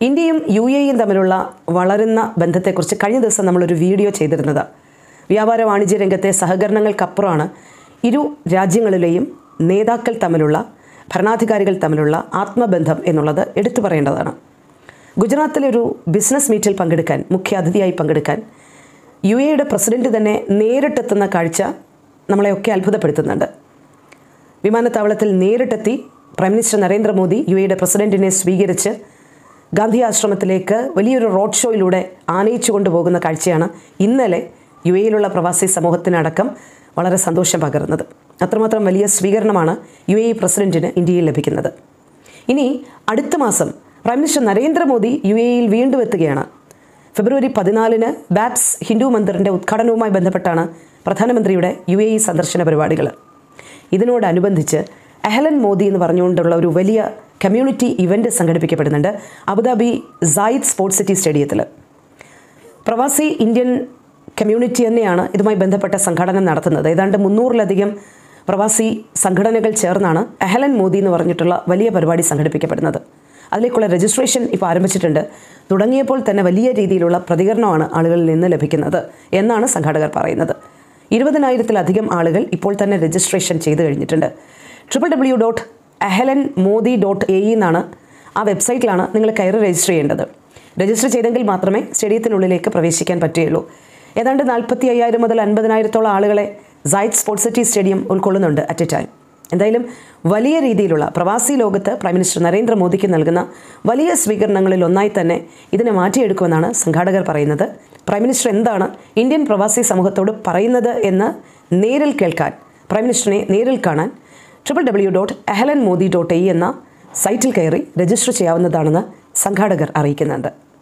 ഇന്ത്യയും യു എയും തമ്മിലുള്ള വളരുന്ന ബന്ധത്തെക്കുറിച്ച് കഴിഞ്ഞ ദിവസം നമ്മളൊരു വീഡിയോ ചെയ്തിരുന്നത് വ്യാപാര വാണിജ്യ രംഗത്തെ സഹകരണങ്ങൾക്കപ്പുറമാണ് ഇരു രാജ്യങ്ങളിലെയും നേതാക്കൾ തമ്മിലുള്ള ഭരണാധികാരികൾ തമ്മിലുള്ള ആത്മബന്ധം എന്നുള്ളത് എടുത്തു പറയേണ്ടതാണ് ഗുജറാത്തിലെ ഒരു ബിസിനസ് മീറ്റിൽ പങ്കെടുക്കാൻ മുഖ്യ അതിഥിയായി പങ്കെടുക്കാൻ യു എയുടെ പ്രസിഡന്റ് തന്നെ നേരിട്ടെത്തുന്ന കാഴ്ച നമ്മളെയൊക്കെ അത്ഭുതപ്പെടുത്തുന്നുണ്ട് വിമാനത്താവളത്തിൽ നേരിട്ടെത്തി പ്രൈം മിനിസ്റ്റർ നരേന്ദ്രമോദി യു എയുടെ പ്രസിഡന്റിനെ സ്വീകരിച്ച് ഗാന്ധി ആശ്രമത്തിലേക്ക് വലിയൊരു റോഡ് ഷോയിലൂടെ ആനയിച്ചു കൊണ്ടുപോകുന്ന കാഴ്ചയാണ് ഇന്നലെ യു എയിലുള്ള പ്രവാസി സമൂഹത്തിനടക്കം വളരെ സന്തോഷം പകർന്നത് അത്രമാത്രം വലിയ സ്വീകരണമാണ് യു എ പ്രസിഡന്റിന് ഇന്ത്യയിൽ ലഭിക്കുന്നത് ഇനി അടുത്ത മാസം പ്രൈം മിനിസ്റ്റർ നരേന്ദ്രമോദി യു എയിൽ വീണ്ടും എത്തുകയാണ് ഫെബ്രുവരി പതിനാലിന് ബാപ്സ് ഹിന്ദു മന്ദിറിൻ്റെ ഉദ്ഘാടനവുമായി ബന്ധപ്പെട്ടാണ് പ്രധാനമന്ത്രിയുടെ യു എ ഇ സന്ദർശന പരിപാടികൾ ഇതിനോടനുബന്ധിച്ച് അഹലൻ മോദി എന്ന് പറഞ്ഞുകൊണ്ടുള്ള ഒരു വലിയ കമ്മ്യൂണിറ്റി ഇവൻ്റ് സംഘടിപ്പിക്കപ്പെടുന്നുണ്ട് അബുദാബി സായിദ് സ്പോർട്സ് സിറ്റി സ്റ്റേഡിയത്തിൽ പ്രവാസി ഇന്ത്യൻ കമ്മ്യൂണിറ്റി തന്നെയാണ് ഇതുമായി ബന്ധപ്പെട്ട സംഘടന നടത്തുന്നത് ഏതാണ്ട് മുന്നൂറിലധികം പ്രവാസി സംഘടനകൾ ചേർന്നാണ് അഹലൻ മോദി എന്ന് പറഞ്ഞിട്ടുള്ള വലിയ പരിപാടി സംഘടിപ്പിക്കപ്പെടുന്നത് അതിലേക്കുള്ള രജിസ്ട്രേഷൻ ഇപ്പോൾ ആരംഭിച്ചിട്ടുണ്ട് തുടങ്ങിയപ്പോൾ തന്നെ വലിയ രീതിയിലുള്ള പ്രതികരണമാണ് ആളുകളിൽ നിന്ന് ലഭിക്കുന്നത് എന്നാണ് സംഘാടകർ പറയുന്നത് ഇരുപതിനായിരത്തിലധികം ആളുകൾ ഇപ്പോൾ തന്നെ രജിസ്ട്രേഷൻ ചെയ്തു കഴിഞ്ഞിട്ടുണ്ട് triple W dot Ahlan Modi dot A എന്നാണ് ആ വെബ്സൈറ്റിലാണ് നിങ്ങൾ കയറി രജിസ്റ്റർ ചെയ്യേണ്ടത് രജിസ്റ്റർ ചെയ്തെങ്കിൽ മാത്രമേ സ്റ്റേഡിയത്തിനുള്ളിലേക്ക് പ്രവേശിക്കാൻ പറ്റുകയുള്ളൂ ഏതാണ്ട് നാൽപ്പത്തി അയ്യായിരം മുതൽ അൻപതിനായിരത്തോളം ആളുകളെ സൈറ്റ് സ്പോർട്സ് സിറ്റി സ്റ്റേഡിയം ഉൾക്കൊള്ളുന്നുണ്ട് അറ്റ് എ ടൈം എന്തായാലും വലിയ രീതിയിലുള്ള പ്രവാസി ലോകത്ത് പ്രൈം മിനിസ്റ്റർ നരേന്ദ്രമോദിക്ക് നൽകുന്ന വലിയ സ്വീകരണങ്ങളിൽ ഒന്നായി തന്നെ ഇതിനെ മാറ്റിയെടുക്കുമെന്നാണ് സംഘാടകർ പറയുന്നത് പ്രൈം മിനിസ്റ്റർ എന്താണ് ഇന്ത്യൻ പ്രവാസി സമൂഹത്തോട് പറയുന്നത് എന്ന് നേരിൽ കേൾക്കാൻ പ്രൈം മിനിസ്റ്ററിനെ നേരിൽ കാണാൻ triple W dot Ahlan Modi dot A എന്ന സൈറ്റിൽ കയറി രജിസ്റ്റർ ചെയ്യാവുന്നതാണെന്ന് സംഘാടകർ അറിയിക്കുന്നുണ്ട്